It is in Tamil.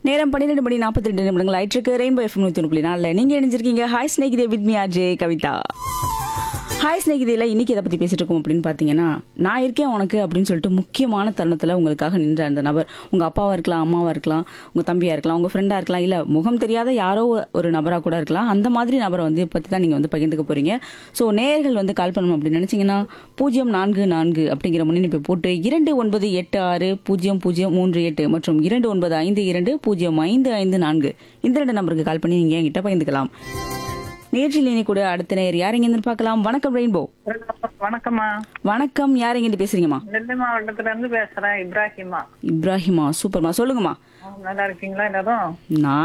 நேரம் பன்னிரெண்டு மணி நாற்பத்தி ரெண்டு நிமிடங்கள் ஆயிட்டிருக்கு ரெயின்போ எஃப்எம் நூற்றி ஒன்று புள்ளி நாலில் நீங்கள் இணைஞ்சிருக்கீங்க ஹாய் ஸ்நேகிதே with me Ajay Kavitha hi ஸ்நேகிதையில் இன்னைக்கு எதை பற்றி பேசிட்டு இருக்கோம் அப்படின்னு பார்த்தீங்கன்னா நான் இருக்கேன் உனக்கு அப்படின்னு சொல்லிட்டு முக்கியமான தருணத்தில் உங்களுக்காக நின்ற அந்த நபர் உங்கள் அப்பாவாக இருக்கலாம் அம்மாவாக இருக்கலாம் உங்கள் தம்பியாக இருக்கலாம் உங்கள் ஃப்ரெண்டாக இருக்கலாம் இல்லை முகம் தெரியாத யாரோ ஒரு நபராக கூட இருக்கலாம் அந்த மாதிரி நபரை வந்து பற்றி தான் நீங்கள் வந்து பகிர்ந்துக்க போகிறீங்க ஸோ நேயர்கள் வந்து கால் பண்ணணும் அப்படின்னு நினச்சிங்கன்னா பூஜ்ஜியம் நான்கு நான்கு அப்படிங்கிற முன்னிணைப்பை போட்டு இரண்டு ஒன்பது எட்டு ஆறு பூஜ்ஜியம் பூஜ்ஜியம் மூன்று எட்டு மற்றும் இரண்டு ஒன்பது ஐந்து இரண்டு பூஜ்ஜியம் ஐந்து ஐந்து நான்கு இந்த ரெண்டு நம்பருக்கு கால் பண்ணி நீங்கள் என்கிட்ட பகிர்ந்துக்கலாம் நேற்றில் இனி கூட அடுத்த நேர் யார் எங்க பார்க்கலாம் வணக்கம் ரெயின்போ வணக்கம்மா வணக்கம் யார் எங்கிட்டு பேசுறீங்கம்மா நெல்லை மாவட்டத்துல இருந்து பேசுறேன் இப்ராஹிமா இப்ராஹிமா சூப்பர்மா சொல்லுங்கம்மா நல்லா இருக்கீங்களா எல்லாரும் நான்